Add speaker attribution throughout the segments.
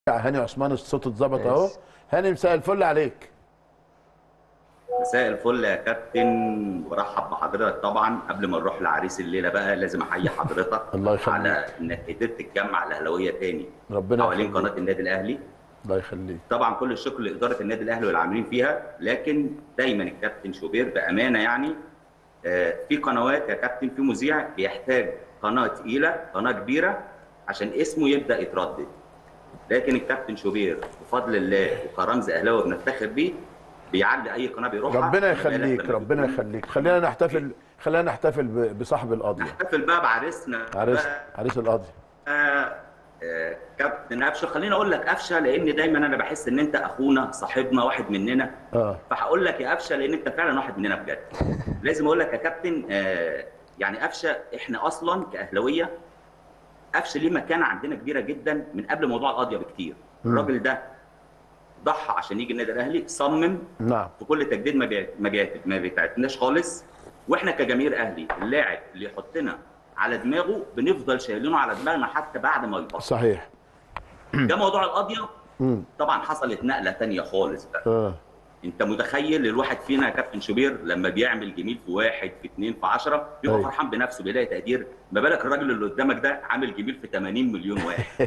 Speaker 1: هاني عثمان الصوت اتظبط
Speaker 2: ماشي.
Speaker 1: اهو هاني مساء الفل عليك
Speaker 3: مساء الفل يا كابتن برحب بحضرتك طبعا قبل ما نروح لعريس الليله بقى لازم احيي حضرتك
Speaker 1: الله يخليك.
Speaker 3: على انك قدرت تجمع الاهلاويه تاني
Speaker 1: ربنا
Speaker 3: حوالين
Speaker 1: يخليك.
Speaker 3: قناه النادي الاهلي
Speaker 1: الله يخليك
Speaker 3: طبعا كل الشكر لاداره النادي الاهلي والعاملين فيها لكن دايما الكابتن شوبير بامانه يعني آه، في قنوات يا كابتن في مذيع بيحتاج قناه تقيله قناه كبيره عشان اسمه يبدا يتردد لكن الكابتن شوبير بفضل الله وكرمز اهلاوي بنفتخر بيه بيعلي اي قناه بيروحها
Speaker 1: ربنا
Speaker 3: ما بالك
Speaker 1: يخليك
Speaker 3: لما
Speaker 1: ربنا
Speaker 3: بيكون
Speaker 1: يخليك خلينا نحتفل خلينا نحتفل ب- بصاحب القضيه
Speaker 3: نحتفل بقى بعريسنا
Speaker 1: عريس
Speaker 3: بقى،
Speaker 1: عريس القضيه
Speaker 3: آه، آه، كابتن قفشه خليني اقول لك قفشه لان دايما انا بحس ان انت اخونا صاحبنا واحد مننا
Speaker 1: اه
Speaker 3: فهقول لك يا قفشه لان انت فعلا واحد مننا بجد لازم اقول لك يا كابتن آه، يعني قفشه احنا اصلا كاهلاويه قفشه ليه مكانه عندنا كبيره جدا من قبل موضوع القضيه بكتير الراجل ده ضحى عشان يجي النادي الاهلي صمم
Speaker 1: نعم
Speaker 3: في كل تجديد ما بيعت... ما, بيعت... ما بيتعبناش خالص واحنا كجماهير اهلي اللاعب اللي يحطنا على دماغه بنفضل شايلينه على دماغنا حتى بعد ما يبطل
Speaker 1: صحيح
Speaker 3: ده موضوع القضيه
Speaker 1: مم.
Speaker 3: طبعا حصلت نقله تانية خالص بقى
Speaker 1: اه
Speaker 3: انت متخيل الواحد فينا يا كابتن شوبير لما بيعمل جميل في واحد في اثنين في 10 بيبقى
Speaker 1: أيوة.
Speaker 3: فرحان بنفسه بيلاقي تقدير ما بالك الراجل اللي قدامك ده عامل جميل في 80 مليون واحد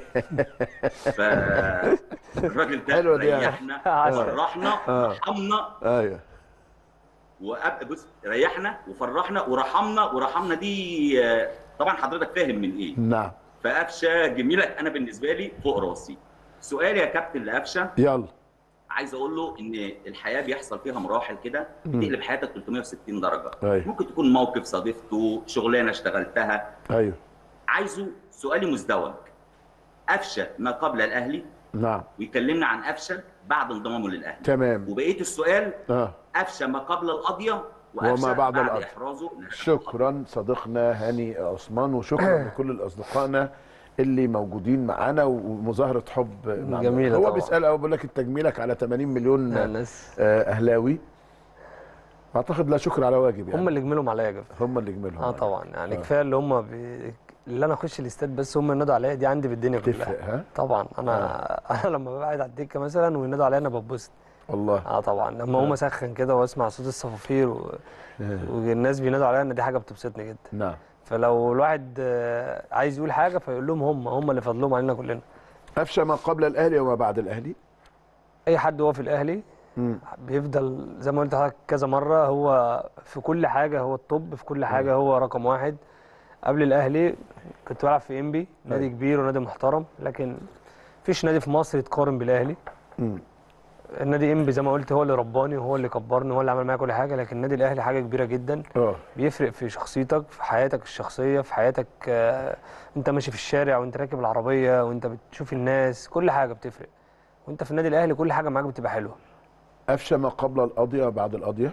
Speaker 3: فالراجل ده
Speaker 1: حلوة دي يعني.
Speaker 3: ريحنا
Speaker 2: عسل.
Speaker 3: فرحنا
Speaker 1: آه.
Speaker 3: رحمنا
Speaker 1: ايوه
Speaker 3: وأب... بص ريحنا وفرحنا ورحمنا ورحمنا دي آه، طبعا حضرتك فاهم من ايه
Speaker 1: نعم
Speaker 3: فقفشه جميلك انا بالنسبه لي فوق راسي سؤالي يا كابتن لقفشه
Speaker 1: يلا
Speaker 3: عايز اقول له ان الحياه بيحصل فيها مراحل كده بتقلب حياتك 360 درجه
Speaker 1: أيوة.
Speaker 3: ممكن تكون موقف صادفته شغلانه اشتغلتها
Speaker 1: ايوه
Speaker 3: عايزه سؤالي مزدوج قفشه ما قبل الاهلي
Speaker 1: نعم
Speaker 3: ويكلمنا عن قفشه بعد انضمامه للاهلي
Speaker 1: تمام
Speaker 3: وبقيه السؤال
Speaker 1: اه
Speaker 3: قفشه ما قبل القضيه وقفشه
Speaker 1: وما بعد القضية.
Speaker 3: احرازه للقضية.
Speaker 1: شكرا صديقنا هاني عثمان وشكرا لكل اصدقائنا اللي موجودين معانا ومظاهره حب معنا.
Speaker 2: جميلة
Speaker 1: هو
Speaker 2: طبعا.
Speaker 1: بيسال او بيقول لك تجميلك على 80 مليون
Speaker 2: الناس
Speaker 1: آه، اهلاوي اعتقد لا شكر على واجب يعني
Speaker 2: هم اللي جملهم عليا يا جماعه
Speaker 1: هم اللي يجملهم
Speaker 2: اه طبعا يعني كفايه اللي هم بي... اللي انا اخش الاستاد بس هم ينادوا عليا دي عندي بالدنيا
Speaker 1: تفرق
Speaker 2: كلها
Speaker 1: ها
Speaker 2: طبعا انا انا لما بقعد على الدكه مثلا وينادوا عليا انا بتبسط
Speaker 1: والله
Speaker 2: اه طبعا لما اقوم اسخن كده واسمع صوت الصفافير و... والناس بينادوا عليا ان دي حاجه بتبسطني جدا
Speaker 1: نعم
Speaker 2: فلو الواحد آه، عايز يقول حاجه فيقول لهم هم هم اللي فضلهم علينا كلنا
Speaker 1: قفشه ما قبل الاهلي وما بعد الاهلي
Speaker 2: اي حد هو في الاهلي
Speaker 1: مم.
Speaker 2: بيفضل زي ما قلت لحضرتك كذا مره هو في كل حاجه هو الطب في كل حاجه هو رقم واحد قبل الاهلي كنت بلعب في انبي نادي
Speaker 1: أيوة.
Speaker 2: كبير ونادي محترم لكن مفيش نادي في مصر يتقارن بالاهلي
Speaker 1: مم.
Speaker 2: النادي انبي زي ما قلت هو اللي رباني وهو اللي كبرني وهو اللي عمل معايا كل حاجه لكن النادي الاهلي حاجه كبيره جدا
Speaker 1: اه
Speaker 2: بيفرق في شخصيتك في حياتك الشخصيه في حياتك آه، انت ماشي في الشارع وانت راكب العربيه وانت بتشوف الناس كل حاجه بتفرق وانت في النادي الاهلي كل حاجه معاك بتبقى حلوه
Speaker 1: قفشه ما قبل القضيه وبعد القضيه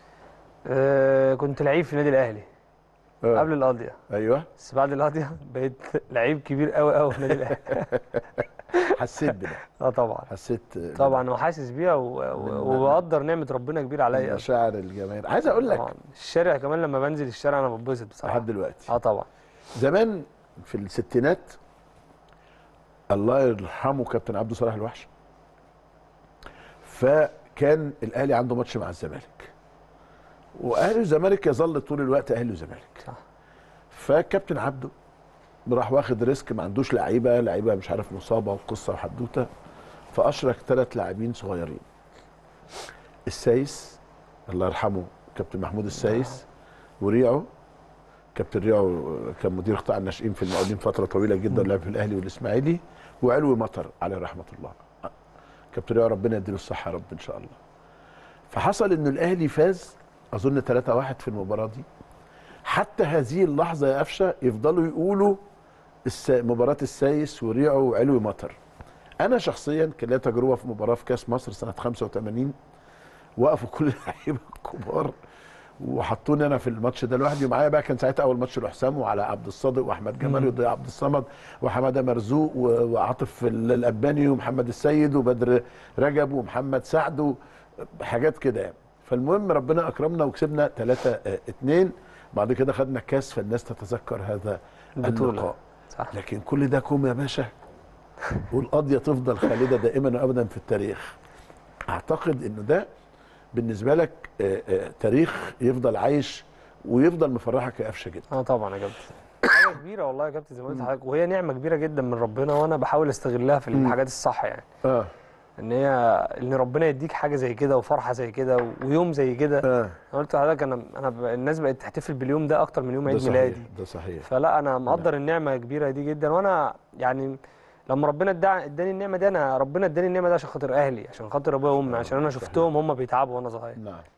Speaker 2: آه، كنت لعيب في النادي الاهلي
Speaker 1: آه.
Speaker 2: قبل القضيه
Speaker 1: ايوه
Speaker 2: بس بعد القضيه بقيت لعيب كبير قوي قوي في النادي الاهلي
Speaker 1: حسيت بده
Speaker 2: اه طبعا
Speaker 1: حسيت
Speaker 2: طبعا وحاسس بيها و- و- وبقدر نعمه ربنا كبير عليا
Speaker 1: مشاعر الجماهير عايز اقول لك
Speaker 2: طبعا الشارع كمان لما بنزل الشارع انا بتبسط بصراحه
Speaker 1: لحد دلوقتي
Speaker 2: اه طبعا
Speaker 1: زمان في الستينات الله يرحمه كابتن عبد صلاح الوحش فكان الاهلي عنده ماتش مع الزمالك واهلي والزمالك يظل طول الوقت اهلي وزمالك
Speaker 2: صح
Speaker 1: فكابتن عبده راح واخد ريسك ما عندوش لعيبه لعيبه مش عارف مصابه وقصه وحدوته فاشرك ثلاث لاعبين صغيرين السايس الله يرحمه كابتن محمود السايس وريعو كابتن ريعو كان مدير قطاع الناشئين في المقاولين فتره طويله جدا لعب في الاهلي والاسماعيلي وعلوي مطر عليه رحمه الله كابتن ريعو ربنا يديله الصحه يا رب ان شاء الله فحصل ان الاهلي فاز اظن 3-1 في المباراه دي حتى هذه اللحظه يا قفشه يفضلوا يقولوا الس... مباراه السايس وريعو وعلوي مطر انا شخصيا كان ليا تجربه في مباراه في كاس مصر سنه 85 وقفوا كل اللعيبه الكبار وحطوني انا في الماتش ده لوحدي ومعايا بقى كان ساعتها اول ماتش لحسام وعلى عبد الصادق واحمد جمال وضياء عبد الصمد وحماده مرزوق و- وعاطف ال- الاباني ومحمد السيد وبدر رجب ومحمد سعد و- حاجات كده يعني فالمهم ربنا اكرمنا وكسبنا 3 2 بعد كده خدنا كاس فالناس تتذكر هذا
Speaker 2: البطولة.
Speaker 1: اللقاء
Speaker 2: صح
Speaker 1: لكن كل ده كوم يا باشا والقضيه تفضل خالده دائما وابدا في التاريخ اعتقد انه ده بالنسبه لك آه، آه، تاريخ يفضل عايش ويفضل مفرحك يا قفشه جدا
Speaker 2: اه طبعا يا كابتن حاجه كبيره والله يا كابتن زي ما قلت لحضرتك وهي نعمه كبيره جدا من ربنا وانا بحاول استغلها في الحاجات الصح يعني
Speaker 1: اه
Speaker 2: ان هي ان ربنا يديك حاجه زي كده وفرحه زي كده ويوم زي كده
Speaker 1: اه
Speaker 2: انا قلت لحضرتك انا انا ب- الناس بقت تحتفل باليوم ده اكتر من يوم
Speaker 1: ده
Speaker 2: عيد
Speaker 1: صحيح
Speaker 2: ميلادي
Speaker 1: ده صحيح
Speaker 2: فلا انا مقدر النعمه الكبيره دي جدا وانا يعني لما ربنا ادع- اداني النعمه دي انا ربنا اداني النعمه دي عشان خاطر اهلي عشان خاطر ابويا وامي عشان انا شفتهم هم بيتعبوا وانا صغير
Speaker 1: نعم